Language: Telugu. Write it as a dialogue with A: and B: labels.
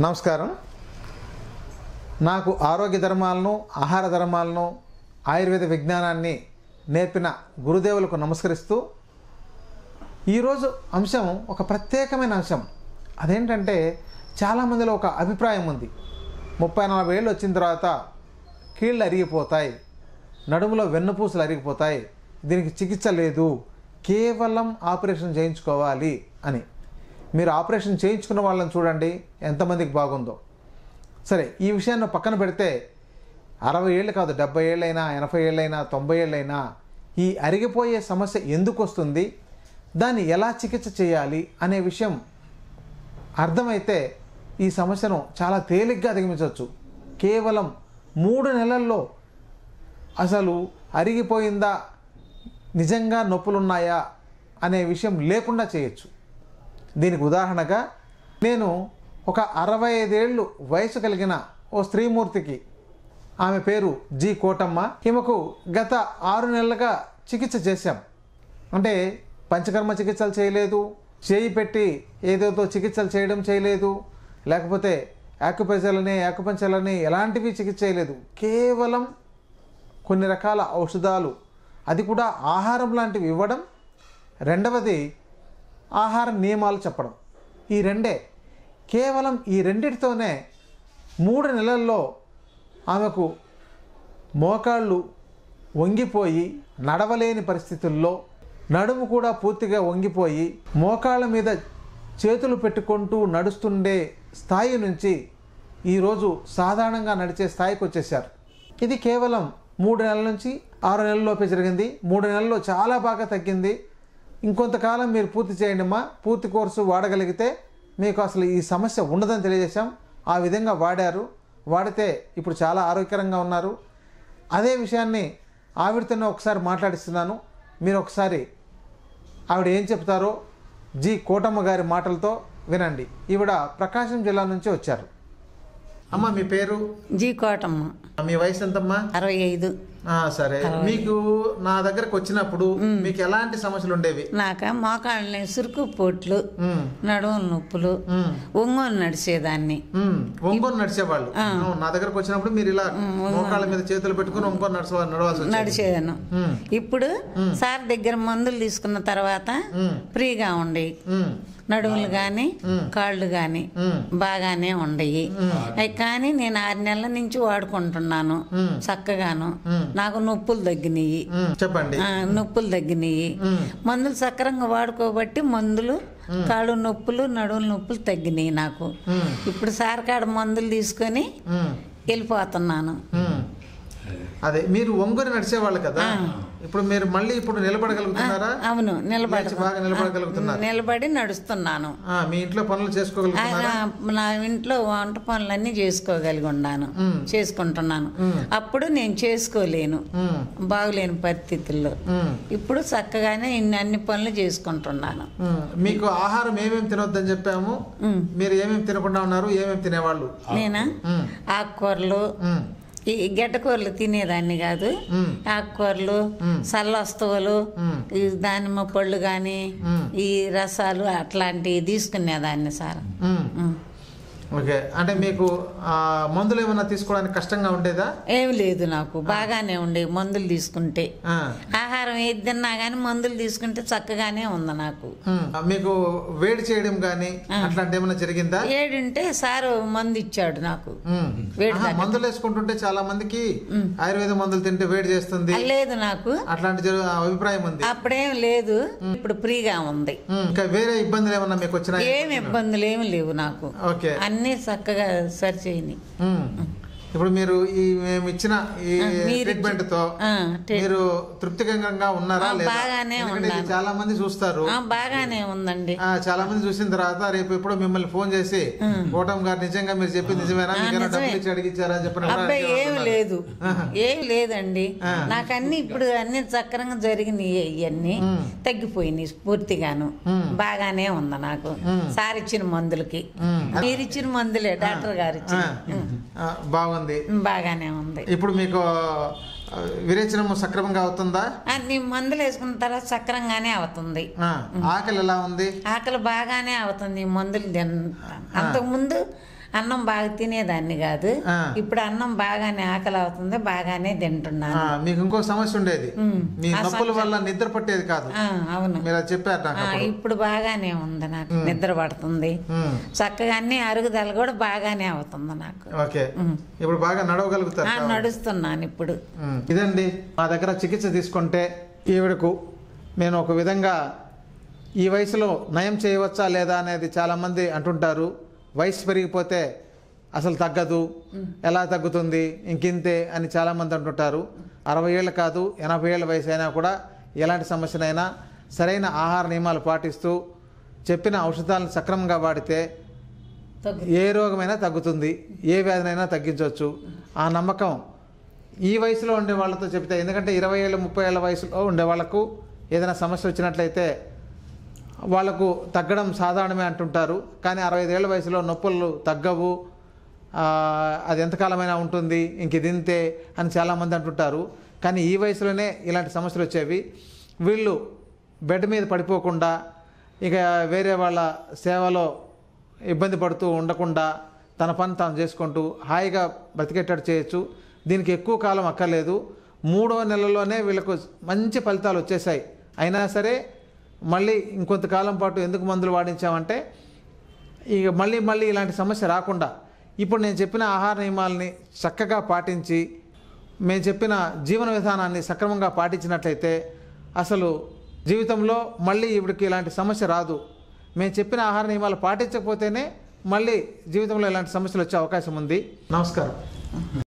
A: నమస్కారం నాకు ఆరోగ్య ధర్మాలను ఆహార ధర్మాలను ఆయుర్వేద విజ్ఞానాన్ని నేర్పిన గురుదేవులకు నమస్కరిస్తూ ఈరోజు అంశం ఒక ప్రత్యేకమైన అంశం అదేంటంటే చాలామందిలో ఒక అభిప్రాయం ఉంది ముప్పై నలభై ఏళ్ళు వచ్చిన తర్వాత కీళ్ళు అరిగిపోతాయి నడుములో వెన్నుపూసలు అరిగిపోతాయి దీనికి చికిత్స లేదు కేవలం ఆపరేషన్ చేయించుకోవాలి అని మీరు ఆపరేషన్ చేయించుకున్న వాళ్ళని చూడండి ఎంతమందికి బాగుందో సరే ఈ విషయాన్ని పక్కన పెడితే అరవై ఏళ్ళు కాదు డెబ్బై ఏళ్ళైనా ఎనభై ఏళ్ళైనా తొంభై ఏళ్ళైనా ఈ అరిగిపోయే సమస్య ఎందుకు వస్తుంది దాన్ని ఎలా చికిత్స చేయాలి అనే విషయం అర్థమైతే ఈ సమస్యను చాలా తేలిగ్గా అధిగమించవచ్చు కేవలం మూడు నెలల్లో అసలు అరిగిపోయిందా నిజంగా నొప్పులున్నాయా అనే విషయం లేకుండా చేయొచ్చు దీనికి ఉదాహరణగా నేను ఒక అరవై ఐదేళ్ళు వయసు కలిగిన ఓ స్త్రీమూర్తికి ఆమె పేరు జి కోటమ్మ ఈమెకు గత ఆరు నెలలుగా చికిత్స చేశాం అంటే పంచకర్మ చికిత్సలు చేయలేదు చేయి పెట్టి ఏదేదో చికిత్సలు చేయడం చేయలేదు లేకపోతే యాకుపంచలని యాకుపంచలని ఎలాంటివి చికిత్స చేయలేదు కేవలం కొన్ని రకాల ఔషధాలు అది కూడా ఆహారం లాంటివి ఇవ్వడం రెండవది ఆహార నియమాలు చెప్పడం ఈ రెండే కేవలం ఈ రెండిటితోనే మూడు నెలల్లో ఆమెకు మోకాళ్ళు వంగిపోయి నడవలేని పరిస్థితుల్లో నడుము కూడా పూర్తిగా వంగిపోయి మోకాళ్ళ మీద చేతులు పెట్టుకుంటూ నడుస్తుండే స్థాయి నుంచి ఈరోజు సాధారణంగా నడిచే స్థాయికి వచ్చేసారు ఇది కేవలం మూడు నెలల నుంచి ఆరు నెలల్లోపే జరిగింది మూడు నెలల్లో చాలా బాగా తగ్గింది ఇంకొంతకాలం మీరు పూర్తి చేయండి అమ్మా పూర్తి కోర్సు వాడగలిగితే మీకు అసలు ఈ సమస్య ఉండదని తెలియజేశాం ఆ విధంగా వాడారు వాడితే ఇప్పుడు చాలా ఆరోగ్యకరంగా ఉన్నారు అదే విషయాన్ని ఆవిడతోనే ఒకసారి మాట్లాడిస్తున్నాను మీరు ఒకసారి ఆవిడ ఏం చెప్తారో జి కోటమ్మ గారి మాటలతో వినండి ఈవిడ ప్రకాశం జిల్లా నుంచి వచ్చారు అమ్మ మీ పేరు
B: జీ కోటమ్మ
A: మీ వయసు ఎంతమ్మా
B: అరవై ఐదు
A: ఆ, సరే మీకు నా దగ్గరకు వచ్చినప్పుడు మీకు ఎలాంటి సమస్యలు ఉండేవి
B: నాక మోకాళ్ళని సురుకు పోట్లు
A: ఉమ్,
B: నడుముల నొప్పులు
A: ఉమ్,
B: ఒంగోలు నడిచేదాన్ని
A: ఉమ్, ఒంగోలు నడిచేవాళ్ళు అవును, నా దగ్గరకు వచ్చినప్పుడు మీరు ఇలా మోకాళ్ళ మీద చేతులు పెట్టుకుని ఒంగోలు నడచ నడవాల్సి వచ్చేది
B: నడిచేదాను
A: ఉమ్,
B: ఇప్పుడు సార్ దగ్గర మందులు తీసుకున్న తర్వాత
A: ఉమ్,
B: ఫ్రీగా ఉండేవి
A: ఉమ్,
B: నడుములు కానీ కాళ్ళు కానీ
A: ఉమ్,
B: బాగానే ఉండయి అవి కానీ నేను ఆరు నెలల నుంచి వాడుకుంటున్నాను
A: ఉమ్.
B: చక్కగాను
A: ఉమ్.
B: నాకు నొప్పులు తగ్గినాయి
A: ఉమ్, చెప్పండి
B: ఆ, నొప్పులు తగ్గినాయి
A: ఉమ్,
B: మందులు సక్రంగా వాడుకోబట్టి మందులు కాళ్ళు నొప్పులు నడువుల నొప్పులు తగ్గినాయి నాకు
A: ఉమ్,
B: ఇప్పుడు సారకాడ మందులు తీసుకొని
A: ఉమ్,
B: వెళ్ళిపోతున్నాను
A: ఉమ్. అదే మీరు ఒంగోలు నడిచేవాళ్ళు కదా ఇప్పుడు మీరు మళ్ళీ ఇప్పుడు నిలబడగలుగుతున్నారా
B: అవును నిలబడి
A: లేచి బాగా నిలబడగలుగుతున్నారు
B: నిలబడి నడుస్తున్నాను
A: ఆ, మీ ఇంట్లో పనులు
B: ఆ,
A: చేసుకోగలుగుతున్నారా
B: నా ఇంట్లో వంట పనులన్నీ చేసుకోగలిగి ఉన్నాను
A: ఉమ్.
B: చేసుకుంటున్నాను
A: ఉమ్.
B: అప్పుడు నేను చేసుకోలేను
A: ఉమ్,
B: బాగులేని పరిస్థితుల్లో
A: ఉమ్,
B: ఇప్పుడు చక్కగానే ఇన్ని అన్ని పనులు చేసుకుంటున్నాను
A: ఉమ్. మీకు ఆహారం ఏమేమి తినొద్దని చెప్పాము
B: ఉమ్.
A: మీరు ఏమేమి తినకుండా ఉన్నారు ఏమేమి తినేవాళ్ళు
B: నేనా
A: ఉమ్,
B: ఆకుకూరలు
A: ఉమ్,
B: ఈ గడ్డకూరలు తినేదాన్ని కాదు
A: ఉమ్,
B: ఆకుకూరలు
A: మ్.
B: సల్లొస్తువులు
A: ఉమ్,
B: ఈ దానిమ్మ పళ్ళు కానీ
A: మ్.
B: ఈ రసాలు అట్లాంటివి తీసుకునేదాన్ని సార్
A: ఉమ్.
B: మ్.
A: ఓకే అంటే మీకు ఆ, మందులు ఏమన్నా తీసుకోవడానికి కష్టంగా ఉండేదా
B: ఏం లేదు నాకు బాగానే ఉండే మందులు తీసుకుంటే
A: ఆ,
B: ఆహారం ఏది తిన్నా కానీ మందులు తీసుకుంటే చక్కగానే ఉంది నాకు
A: ఉమ్. మీకు వేడి చేయడం కానీ అట్లాంటి ఏమైనా జరిగిందా
B: ఏడుంటే సారు మందు ఇచ్చాడు నాకు
A: ఉమ్.
B: వేడి
A: ఆహా, మందులు వేసుకుంటుంటే చాలా మందికి ఆయుర్వేద మందులు తింటే వేడి చేస్తుంది
B: ఆ, లేదు నాకు
A: అట్లాంటి జరు- ఆ అభిప్రాయం ఉంది
B: అప్పుడేం లేదు ఇప్పుడు ఫ్రీగా ఉంది
A: ఉమ్. ఇంకా వేరే ఇబ్బందులు ఏమన్నా మీకు వచ్చినాయి
B: ఏం ఇబ్బందులు ఏమి లేవు నాకు
A: ఓకే
B: అన్నీ చక్కగా సరిచేయని
A: ఉమ్. ఇప్పుడు మీరు ఈ మేము ఇచ్చిన ఈ
B: మీరు
A: ట్రీట్మెంట్ తో
B: ఆ, టే-
A: మీరు తృప్తికరంగా ఉన్నారా
B: ఆ,
A: లేదా
B: బాగానే
A: ఎందుకంటే ఇది
B: ఉన్నాను.
A: చాలా మంది చూస్తారు
B: ఆ, బాగానే ఉందండి
A: ఆ, చాలా మంది చూసిన తర్వాత రేపు ఎప్పుడో మిమ్మల్ని ఫోన్ చేసి కోటం గారు నిజంగా మీరు చెప్పింది నిజమేనా
B: ఆ,
A: మీకు ఏమైనా
B: నిజమే.
A: డబ్బులు ఇచ్చి అడిగిచ్చారా అని చెప్పిన
B: అబ్బాయి ఏమి లేదు ఏమి లేదండి
A: ఆ.
B: నాకు అన్ని ఇప్పుడు అన్ని చక్కరంగా జరిగినాయి ఇవన్నీ
A: ఉమ్.
B: తగ్గిపోయినాయి పూర్తిగాను
A: ఉమ్.
B: బాగానే ఉంది నాకు
A: ఉమ్.
B: సార్ ఇచ్చిన మందులకి
A: ఉమ్.
B: మీరు ఇచ్చిన మందులే డాక్టర్ గారు ఇచ్చిన
A: ఆ, బాగుంది
B: బాగానే ఉంది
A: ఇప్పుడు మీకు ఆ, విరేచనం సక్రమంగా అవుతుందా
B: అన్ని మందులు వేసుకున్న తర్వాత సక్రంగానే అవుతుంది
A: ఆ, ఆకలి ఎలా ఉంది
B: ఆకలి బాగానే అవుతుంది ఈ మందులు తిన్న అంతకుముందు అన్నం బాగా తినేదాన్ని కాదు
A: ఆ.
B: ఇప్పుడు అన్నం బాగానే ఆకలి అవుతుంది బాగానే తింటున్నాను
A: ఆ, మీకు ఇంకో సమస్య ఉండేది
B: ఉమ్.
A: మీ
B: ఆ
A: నొప్పుల వల్ల నిద్ర పట్టేది కాదు
B: ఆ, అవును
A: మీరు అది చెప్పారు నాకు
B: ఆ,
A: అప్పుడు.
B: ఇప్పుడు బాగానే ఉంది నాకు నిద్ర పడుతుంది
A: ఉమ్,
B: చక్కగా అన్ని అరుగుదల కూడా బాగానే అవుతుంది నాకు
A: ఓకే
B: ఉమ్.
A: ఇప్పుడు బాగా నడవగలుగుతారు
B: ఆ, నడుస్తున్నాను ఇప్పుడు
A: ఉమ్, ఇదండి మా దగ్గర చికిత్స తీసుకుంటే ఈవిడకు నేను ఒక విధంగా ఈ వయసులో నయం చేయవచ్చా లేదా అనేది చాలామంది అంటుంటారు వయసు పెరిగిపోతే అసలు తగ్గదు ఎలా తగ్గుతుంది ఇంకింతే అని చాలామంది అంటుంటారు అరవై ఏళ్ళు కాదు ఎనభై ఏళ్ళ వయసు అయినా కూడా ఎలాంటి సమస్యనైనా సరైన ఆహార నియమాలు పాటిస్తూ చెప్పిన ఔషధాలను సక్రమంగా వాడితే
B: తగ్గు
A: ఏ రోగమైనా తగ్గుతుంది ఏ వ్యాధినైనా తగ్గించవచ్చు ఆ నమ్మకం ఈ వయసులో ఉండే వాళ్ళతో చెప్తే ఎందుకంటే ఇరవై ఏళ్ళ ముప్పై ఏళ్ళ వయసులో ఉండే వాళ్ళకు ఏదైనా సమస్య వచ్చినట్లయితే వాళ్ళకు తగ్గడం సాధారణమే అంటుంటారు కానీ అరవై ఐదేళ్ల వయసులో నొప్పులు తగ్గవు ఆ, అది ఎంతకాలమైనా ఉంటుంది ఇంక ఇది ఇంతే అని చాలామంది అంటుంటారు కానీ ఈ వయసులోనే ఇలాంటి సమస్యలు వచ్చేవి వీళ్ళు బెడ్ మీద పడిపోకుండా ఇక వేరే వాళ్ళ సేవలో ఇబ్బంది పడుతూ ఉండకుండా తన పని తాను చేసుకుంటూ హాయిగా బ్రతికేటట్టు చేయొచ్చు దీనికి ఎక్కువ కాలం అక్కర్లేదు మూడో నెలలోనే వీళ్ళకు మంచి ఫలితాలు వచ్చేసాయి అయినా సరే మళ్ళీ ఇంకొంతకాలం పాటు ఎందుకు మందులు వాడించామంటే ఇక మళ్ళీ మళ్ళీ ఇలాంటి సమస్య రాకుండా ఇప్పుడు నేను చెప్పిన ఆహార నియమాలని చక్కగా పాటించి మేము చెప్పిన జీవన విధానాన్ని సక్రమంగా పాటించినట్లయితే అసలు జీవితంలో మళ్ళీ ఇవిడికి ఇలాంటి సమస్య రాదు మేము చెప్పిన ఆహార నియమాలు పాటించకపోతేనే మళ్ళీ జీవితంలో ఇలాంటి సమస్యలు వచ్చే అవకాశం ఉంది నమస్కారం